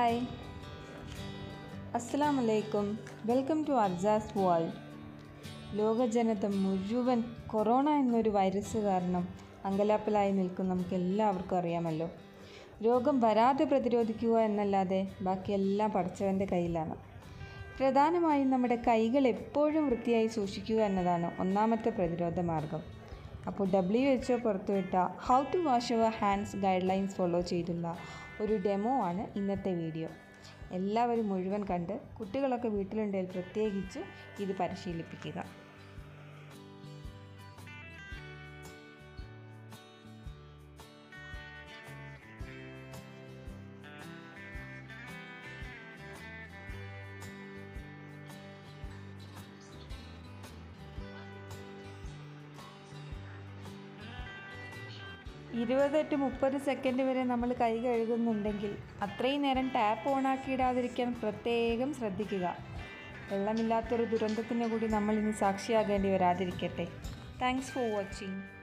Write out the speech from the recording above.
hi അസ്സാം വലൈക്കും welcome to അർജാസ് world ലോക ജനത മുഴുവൻ കൊറോണ എന്നൊരു വൈറസ് കാരണം അങ്കലാപ്പിലായി നിൽക്കും നമുക്ക് എല്ലാവർക്കും അറിയാമല്ലോ രോഗം വരാതെ പ്രതിരോധിക്കുക എന്നല്ലാതെ ബാക്കിയെല്ലാം പഠിച്ചവൻ്റെ കയ്യിലാണ് പ്രധാനമായും നമ്മുടെ കൈകൾ എപ്പോഴും വൃത്തിയായി സൂക്ഷിക്കുക എന്നതാണ് ഒന്നാമത്തെ പ്രതിരോധ മാർഗം അപ്പോൾ ഡബ്ല്യു എച്ച് ഒ പുറത്തുവിട്ട how to wash your hands guidelines follow ചെയ്തുള്ള ഒരു ഡെമോ ആണ് ഇന്നത്തെ വീഡിയോ എല്ലാവരും മുഴുവൻ കണ്ട് കുട്ടികളൊക്കെ വീട്ടിലുണ്ടെങ്കിൽ പ്രത്യേകിച്ച് ഇത് പരിശീലിപ്പിക്കുക ഇരുപത് ടു മുപ്പത് സെക്കൻഡ് വരെ നമ്മൾ കൈ കഴുകുന്നുണ്ടെങ്കിൽ അത്രയും നേരം ടാപ്പ് ഓൺ ആക്കിയിടാതിരിക്കാൻ പ്രത്യേകം ശ്രദ്ധിക്കുക വെള്ളമില്ലാത്തൊരു ദുരന്തത്തിന് കൂടി നമ്മൾ ഇനി സാക്ഷിയാകേണ്ടി വരാതിരിക്കട്ടെ താങ്ക്സ് ഫോർ വാച്ചിങ്